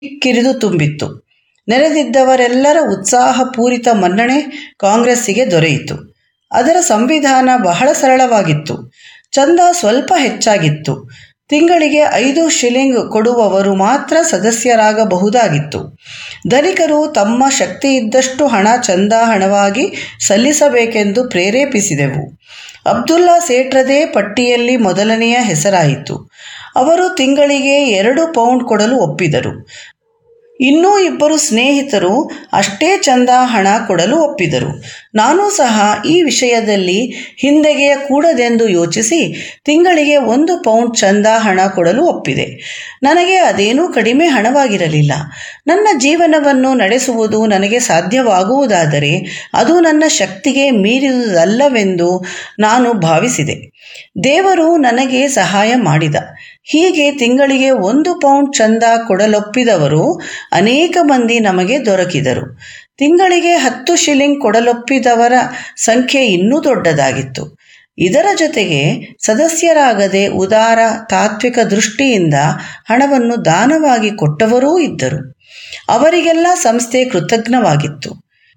ಕಿರಿದು ತುಂಬಿತ್ತು ನೆರೆದಿದ್ದವರೆಲ್ಲರ ಉತ್ಸಾಹಪೂರಿತ ಮನ್ನಣೆ ಕಾಂಗ್ರೆಸ್ಸಿಗೆ ದೊರೆಯಿತು ಅದರ ಸಂವಿಧಾನ ಬಹಳ ಸರಳವಾಗಿತ್ತು ಚಂದ ಸ್ವಲ್ಪ ಹೆಚ್ಚಾಗಿತ್ತು ತಿಂಗಳಿಗೆ ಐದು ಶಿಲಿಂಗ್ ಕೊಡುವವರು ಮಾತ್ರ ಸದಸ್ಯರಾಗಬಹುದಾಗಿತ್ತು ಧನಿಕರು ತಮ್ಮ ಶಕ್ತಿ ಇದ್ದಷ್ಟು ಹಣ ಚಂದ ಹಣವಾಗಿ ಸಲ್ಲಿಸಬೇಕೆಂದು ಪ್ರೇರೇಪಿಸಿದೆವು ಅಬ್ದುಲ್ಲಾ ಸೇಠ್ರದೇ ಪಟ್ಟಿಯಲ್ಲಿ ಮೊದಲನೆಯ ಹೆಸರಾಯಿತು ಅವರು ತಿಂಗಳಿಗೆ ಎರಡು ಪೌಂಡ್ ಕೊಡಲು ಒಪ್ಪಿದರು ಇನ್ನೂ ಇಬ್ಬರು ಸ್ನೇಹಿತರು ಅಷ್ಟೇ ಚಂದ ಹಣ ಕೊಡಲು ಒಪ್ಪಿದರು ನಾನೂ ಸಹ ಈ ವಿಷಯದಲ್ಲಿ ಹಿಂದೆಗೆಯ ಕೂಡದೆಂದು ಯೋಚಿಸಿ ತಿಂಗಳಿಗೆ ಒಂದು ಪೌಂಡ್ ಚಂದ ಹಣ ಕೊಡಲು ಒಪ್ಪಿದೆ ನನಗೆ ಅದೇನೂ ಕಡಿಮೆ ಹಣವಾಗಿರಲಿಲ್ಲ ನನ್ನ ಜೀವನವನ್ನು ನಡೆಸುವುದು ನನಗೆ ಸಾಧ್ಯವಾಗುವುದಾದರೆ ಅದು ನನ್ನ ಶಕ್ತಿಗೆ ಮೀರಿದುದಲ್ಲವೆಂದು ನಾನು ಭಾವಿಸಿದೆ ದೇವರು ನನಗೆ ಸಹಾಯ ಮಾಡಿದ ಹೀಗೆ ತಿಂಗಳಿಗೆ ಒಂದು ಪೌಂಡ್ ಚಂದ ಕೊಡಲೊಪ್ಪಿದವರು ಅನೇಕ ಮಂದಿ ನಮಗೆ ದೊರಕಿದರು ತಿಂಗಳಿಗೆ ಹತ್ತು ಶಿಲಿಂಗ್ ಕೊಡಲೊಪ್ಪಿದವರ ಸಂಖ್ಯೆ ಇನ್ನೂ ದೊಡ್ಡದಾಗಿತ್ತು ಇದರ ಜೊತೆಗೆ ಸದಸ್ಯರಾಗದೆ ಉದಾರ ತಾತ್ವಿಕ ದೃಷ್ಟಿಯಿಂದ ಹಣವನ್ನು ದಾನವಾಗಿ ಕೊಟ್ಟವರೂ ಇದ್ದರು ಅವರಿಗೆಲ್ಲ ಸಂಸ್ಥೆ ಕೃತಜ್ಞವಾಗಿತ್ತು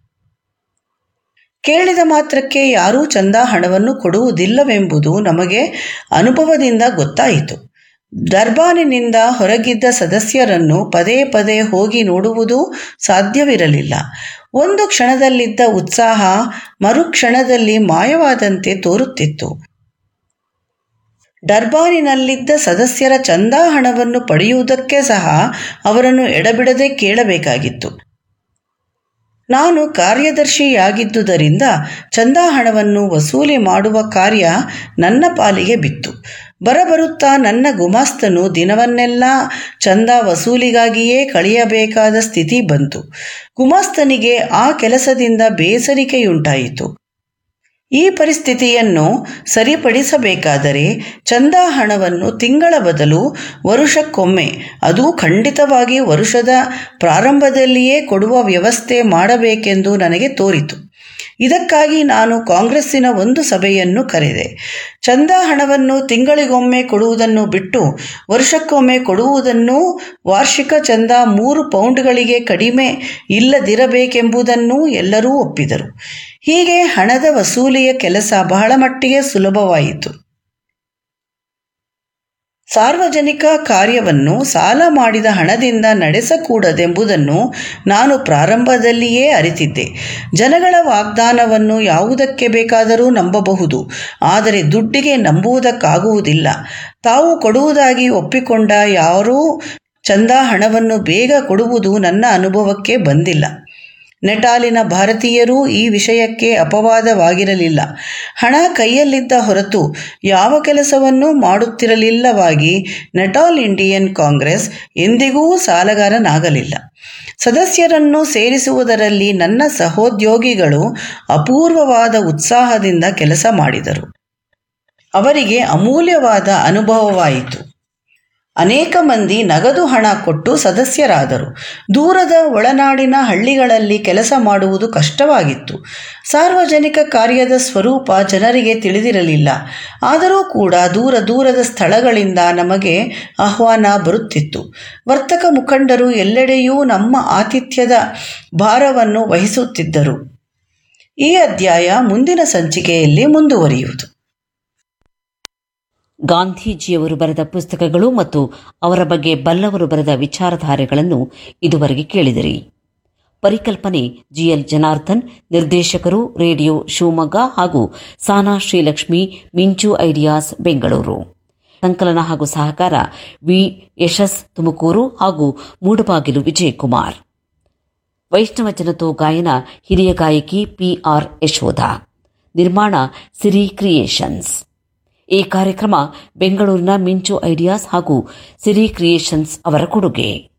ಕೇಳಿದ ಮಾತ್ರಕ್ಕೆ ಯಾರೂ ಚಂದ ಹಣವನ್ನು ಕೊಡುವುದಿಲ್ಲವೆಂಬುದು ನಮಗೆ ಅನುಭವದಿಂದ ಗೊತ್ತಾಯಿತು ದರ್ಬಾನಿನಿಂದ ಹೊರಗಿದ್ದ ಸದಸ್ಯರನ್ನು ಪದೇ ಪದೇ ಹೋಗಿ ನೋಡುವುದು ಸಾಧ್ಯವಿರಲಿಲ್ಲ ಒಂದು ಕ್ಷಣದಲ್ಲಿದ್ದ ಉತ್ಸಾಹ ಮರುಕ್ಷಣದಲ್ಲಿ ಮಾಯವಾದಂತೆ ತೋರುತ್ತಿತ್ತು ಡರ್ಬಾನಿನಲ್ಲಿದ್ದ ಸದಸ್ಯರ ಚಂದಾ ಹಣವನ್ನು ಪಡೆಯುವುದಕ್ಕೆ ಸಹ ಅವರನ್ನು ಎಡಬಿಡದೆ ಕೇಳಬೇಕಾಗಿತ್ತು ನಾನು ಕಾರ್ಯದರ್ಶಿಯಾಗಿದ್ದುದರಿಂದ ಚಂದಾ ಹಣವನ್ನು ವಸೂಲಿ ಮಾಡುವ ಕಾರ್ಯ ನನ್ನ ಪಾಲಿಗೆ ಬಿತ್ತು ಬರಬರುತ್ತಾ ನನ್ನ ಗುಮಾಸ್ತನು ದಿನವನ್ನೆಲ್ಲ ಚಂದ ವಸೂಲಿಗಾಗಿಯೇ ಕಳೆಯಬೇಕಾದ ಸ್ಥಿತಿ ಬಂತು ಗುಮಾಸ್ತನಿಗೆ ಆ ಕೆಲಸದಿಂದ ಬೇಸರಿಕೆಯುಂಟಾಯಿತು ಈ ಪರಿಸ್ಥಿತಿಯನ್ನು ಸರಿಪಡಿಸಬೇಕಾದರೆ ಚಂದಾ ಹಣವನ್ನು ತಿಂಗಳ ಬದಲು ವರುಷಕ್ಕೊಮ್ಮೆ ಅದು ಖಂಡಿತವಾಗಿ ವರುಷದ ಪ್ರಾರಂಭದಲ್ಲಿಯೇ ಕೊಡುವ ವ್ಯವಸ್ಥೆ ಮಾಡಬೇಕೆಂದು ನನಗೆ ತೋರಿತು ಇದಕ್ಕಾಗಿ ನಾನು ಕಾಂಗ್ರೆಸ್ಸಿನ ಒಂದು ಸಭೆಯನ್ನು ಕರೆದೆ ಚಂದಾ ಹಣವನ್ನು ತಿಂಗಳಿಗೊಮ್ಮೆ ಕೊಡುವುದನ್ನು ಬಿಟ್ಟು ವರ್ಷಕ್ಕೊಮ್ಮೆ ಕೊಡುವುದನ್ನು ವಾರ್ಷಿಕ ಚಂದ ಮೂರು ಪೌಂಡ್ಗಳಿಗೆ ಕಡಿಮೆ ಇಲ್ಲದಿರಬೇಕೆಂಬುದನ್ನು ಎಲ್ಲರೂ ಒಪ್ಪಿದರು ಹೀಗೆ ಹಣದ ವಸೂಲಿಯ ಕೆಲಸ ಬಹಳ ಮಟ್ಟಿಗೆ ಸುಲಭವಾಯಿತು ಸಾರ್ವಜನಿಕ ಕಾರ್ಯವನ್ನು ಸಾಲ ಮಾಡಿದ ಹಣದಿಂದ ನಡೆಸಕೂಡದೆಂಬುದನ್ನು ನಾನು ಪ್ರಾರಂಭದಲ್ಲಿಯೇ ಅರಿತಿದ್ದೆ ಜನಗಳ ವಾಗ್ದಾನವನ್ನು ಯಾವುದಕ್ಕೆ ಬೇಕಾದರೂ ನಂಬಬಹುದು ಆದರೆ ದುಡ್ಡಿಗೆ ನಂಬುವುದಕ್ಕಾಗುವುದಿಲ್ಲ ತಾವು ಕೊಡುವುದಾಗಿ ಒಪ್ಪಿಕೊಂಡ ಯಾರೂ ಚಂದಾ ಹಣವನ್ನು ಬೇಗ ಕೊಡುವುದು ನನ್ನ ಅನುಭವಕ್ಕೆ ಬಂದಿಲ್ಲ ನೆಟಾಲಿನ ಭಾರತೀಯರೂ ಈ ವಿಷಯಕ್ಕೆ ಅಪವಾದವಾಗಿರಲಿಲ್ಲ ಹಣ ಕೈಯಲ್ಲಿದ್ದ ಹೊರತು ಯಾವ ಕೆಲಸವನ್ನೂ ಮಾಡುತ್ತಿರಲಿಲ್ಲವಾಗಿ ನೆಟಾಲ್ ಇಂಡಿಯನ್ ಕಾಂಗ್ರೆಸ್ ಎಂದಿಗೂ ಸಾಲಗಾರನಾಗಲಿಲ್ಲ ಸದಸ್ಯರನ್ನು ಸೇರಿಸುವುದರಲ್ಲಿ ನನ್ನ ಸಹೋದ್ಯೋಗಿಗಳು ಅಪೂರ್ವವಾದ ಉತ್ಸಾಹದಿಂದ ಕೆಲಸ ಮಾಡಿದರು ಅವರಿಗೆ ಅಮೂಲ್ಯವಾದ ಅನುಭವವಾಯಿತು ಅನೇಕ ಮಂದಿ ನಗದು ಹಣ ಕೊಟ್ಟು ಸದಸ್ಯರಾದರು ದೂರದ ಒಳನಾಡಿನ ಹಳ್ಳಿಗಳಲ್ಲಿ ಕೆಲಸ ಮಾಡುವುದು ಕಷ್ಟವಾಗಿತ್ತು ಸಾರ್ವಜನಿಕ ಕಾರ್ಯದ ಸ್ವರೂಪ ಜನರಿಗೆ ತಿಳಿದಿರಲಿಲ್ಲ ಆದರೂ ಕೂಡ ದೂರ ದೂರದ ಸ್ಥಳಗಳಿಂದ ನಮಗೆ ಆಹ್ವಾನ ಬರುತ್ತಿತ್ತು ವರ್ತಕ ಮುಖಂಡರು ಎಲ್ಲೆಡೆಯೂ ನಮ್ಮ ಆತಿಥ್ಯದ ಭಾರವನ್ನು ವಹಿಸುತ್ತಿದ್ದರು ಈ ಅಧ್ಯಾಯ ಮುಂದಿನ ಸಂಚಿಕೆಯಲ್ಲಿ ಮುಂದುವರಿಯುವುದು ಗಾಂಧೀಜಿಯವರು ಬರೆದ ಪುಸ್ತಕಗಳು ಮತ್ತು ಅವರ ಬಗ್ಗೆ ಬಲ್ಲವರು ಬರೆದ ವಿಚಾರಧಾರೆಗಳನ್ನು ಇದುವರೆಗೆ ಕೇಳಿದಿರಿ ಪರಿಕಲ್ಪನೆ ಜಿಎಲ್ ಜನಾರ್ದನ್ ನಿರ್ದೇಶಕರು ರೇಡಿಯೋ ಶಿವಮೊಗ್ಗ ಹಾಗೂ ಸಾನಾ ಶ್ರೀಲಕ್ಷ್ಮಿ ಮಿಂಚು ಐಡಿಯಾಸ್ ಬೆಂಗಳೂರು ಸಂಕಲನ ಹಾಗೂ ಸಹಕಾರ ವಿ ಯಶಸ್ ತುಮಕೂರು ಹಾಗೂ ಮೂಡಬಾಗಿಲು ವಿಜಯಕುಮಾರ್ ವೈಷ್ಣವ ಜನತೋ ಗಾಯನ ಹಿರಿಯ ಗಾಯಕಿ ಪಿಆರ್ ಯಶೋಧ ನಿರ್ಮಾಣ ಸಿರಿ ಕ್ರಿಯೇಷನ್ಸ್ ಈ ಕಾರ್ಯಕ್ರಮ ಬೆಂಗಳೂರಿನ ಮಿಂಚು ಐಡಿಯಾಸ್ ಹಾಗೂ ಸಿರಿ ಕ್ರಿಯೇಷನ್ಸ್ ಅವರ ಕೊಡುಗೆ